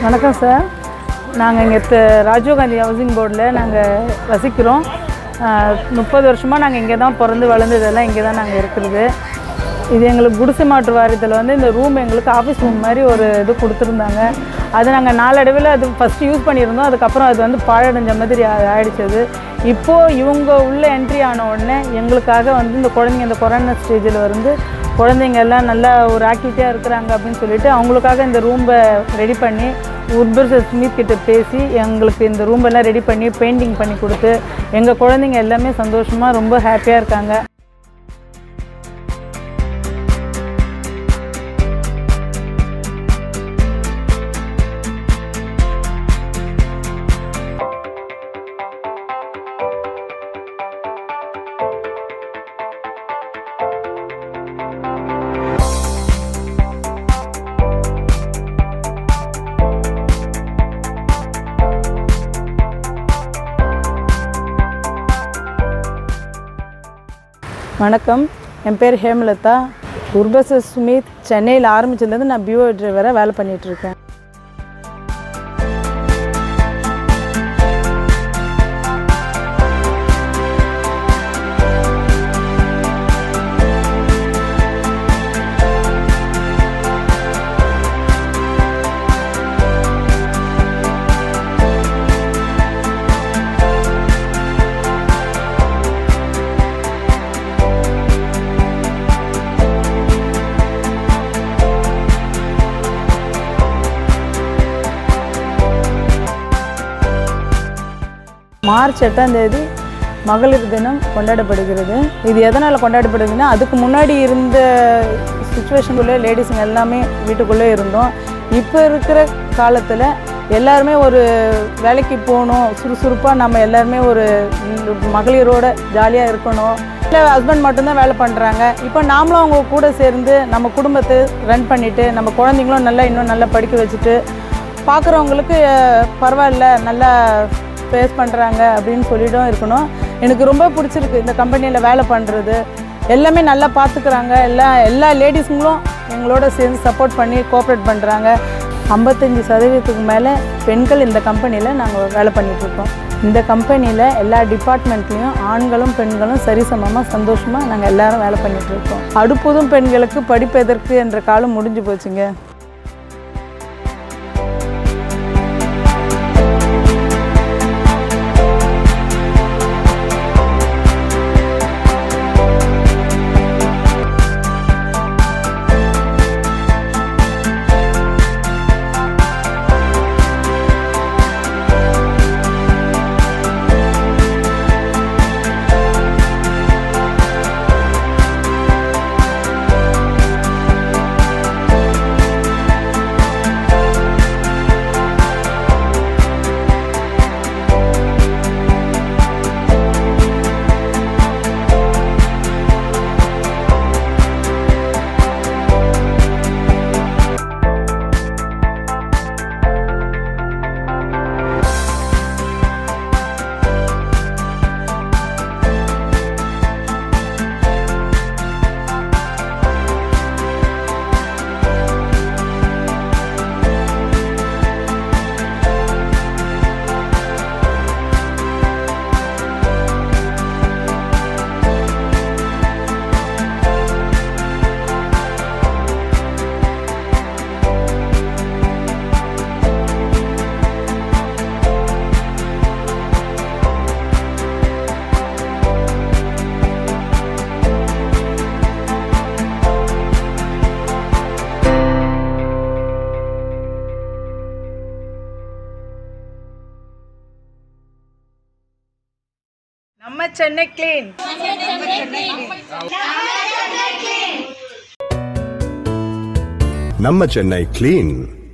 வணக்கம் சார் நாங்கள் இங்கே த- ராஜீவ்காந்தி ஹவுசிங் போர்டில் நாங்கள் வசிக்கிறோம் முப்பது வருஷமாக நாங்கள் இங்கே தான் பிறந்து வளர்ந்ததெல்லாம் இங்கே தான் நாங்கள் இருக்கிறது இது எங்களுக்கு குடிசை மாற்று வாரியத்தில் வந்து இந்த ரூம் எங்களுக்கு ஆஃபீஸ் ரூம் மாதிரி ஒரு இது கொடுத்துருந்தாங்க அது நாங்கள் நாளடைவில் அது ஃபஸ்ட்டு யூஸ் பண்ணியிருந்தோம் அதுக்கப்புறம் அது வந்து பாழடைஞ்ச மாதிரி ஆ- ஆயிடுச்சு அது இப்போது இவங்க உள்ளே என்ட்ரி ஆன உடனே எங்களுக்காக வந்து இந்த குழந்தைங்க இந்த கொரோனா ஸ்டேஜில் வந்து குழந்தைங்க எல்லாம் நல்லா ஒரு ஆக்டிவிட்டியாக இருக்கிறாங்க அப்படின்னு சொல்லிட்டு அவங்களுக்காக இந்த ரூமை ரெடி பண்ணி உர்பர் ஸ்மித் கிட்ட பேசி எங்களுக்கு இந்த ரூம் எல்லாம் ரெடி பண்ணி பெயிண்டிங் பண்ணி கொடுத்து எங்கள் குழந்தைங்க எல்லாமே சந்தோஷமாக ரொம்ப ஹாப்பியாக இருக்காங்க வணக்கம் என் பேர் ஹேமலதா உர்பஸ் சுமித் சென்னையில் ஆரம்பிச்சிருந்தது நான் பிஓ டிரைவராக வேலை பண்ணிட்டு இருக்கேன் மார்ச் எட்டாம் தேதி மகளிர் தினம் கொண்டாடப்படுகிறது இது எதனால் கொண்டாடப்படுதுன்னா அதுக்கு முன்னாடி இருந்த சுச்சுவேஷனுக்குள்ளே லேடிஸுங்க எல்லாமே வீட்டுக்குள்ளே இருந்தோம் இப்போ இருக்கிற காலத்தில் எல்லாருமே ஒரு வேலைக்கு போகணும் சுறுசுறுப்பாக நம்ம எல்லாருமே ஒரு மகளிரோட ஜாலியாக இருக்கணும் இல்லை ஹஸ்பண்ட் மட்டும்தான் வேலை பண்ணுறாங்க இப்போ நாமளும் அவங்க கூட சேர்ந்து நம்ம குடும்பத்தை ரன் பண்ணிவிட்டு நம்ம குழந்தைங்களும் நல்லா இன்னும் நல்லா படிக்க வச்சுட்டு பார்க்குறவங்களுக்கு பரவாயில்ல நல்லா ஃபேஸ் பண்ணுறாங்க அப்படின்னு சொல்லிட்டும் இருக்கணும் எனக்கு ரொம்ப பிடிச்சிருக்கு இந்த கம்பெனியில் வேலை பண்ணுறது எல்லாமே நல்லா பார்த்துக்குறாங்க எல்லா எல்லா லேடிஸுங்களும் எங்களோட சேர்ந்து சப்போர்ட் பண்ணி கோஆப்ரேட் பண்ணுறாங்க ஐம்பத்தஞ்சு சதவீதத்துக்கு மேலே பெண்கள் இந்த கம்பெனியில் நாங்கள் வேலை பண்ணிகிட்ருக்கோம் இந்த கம்பெனியில் எல்லா டிபார்ட்மெண்ட்லேயும் ஆண்களும் பெண்களும் சரிசமமாக சந்தோஷமாக நாங்கள் எல்லாரும் வேலை பண்ணிகிட்ருக்கோம் அடுப்பதும் பெண்களுக்கு படிப்பு எதற்கு என்ற காலம் முடிஞ்சு போச்சுங்க நம்ம சென்னை கிளீன் நம்ம சென்னை கிளீன்